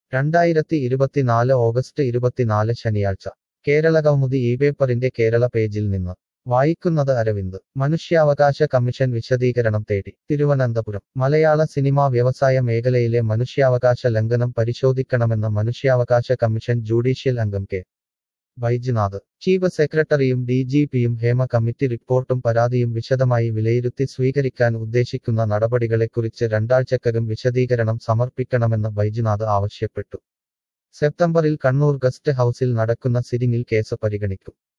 രണ്ടായിരത്തി ഇരുപത്തിനാല് ഓഗസ്റ്റ് ഇരുപത്തിനാല് ശനിയാഴ്ച കേരള കൗമുദി ഈ പേപ്പറിന്റെ കേരള പേജിൽ നിന്ന് വായിക്കുന്നത് അരവിന്ദ് മനുഷ്യാവകാശ കമ്മീഷൻ വിശദീകരണം തേടി തിരുവനന്തപുരം മലയാള സിനിമാ വ്യവസായ മേഖലയിലെ മനുഷ്യാവകാശ ലംഘനം പരിശോധിക്കണമെന്ന് മനുഷ്യാവകാശ കമ്മീഷൻ ജുഡീഷ്യൽ അംഗം കെ ബൈജ്നാഥ് ചീഫ് സെക്രട്ടറിയും ഡി ജി പിയും ഹേമ കമ്മിറ്റി റിപ്പോർട്ടും പരാതിയും വിശദമായി വിലയിരുത്തി സ്വീകരിക്കാൻ ഉദ്ദേശിക്കുന്ന നടപടികളെക്കുറിച്ച് രണ്ടാഴ്ചക്കകം വിശദീകരണം സമർപ്പിക്കണമെന്ന് ബൈജ്നാഥ് ആവശ്യപ്പെട്ടു സെപ്റ്റംബറിൽ കണ്ണൂർ ഗസ്റ്റ് ഹൌസിൽ നടക്കുന്ന സിറ്റിംഗിൽ കേസ് പരിഗണിക്കും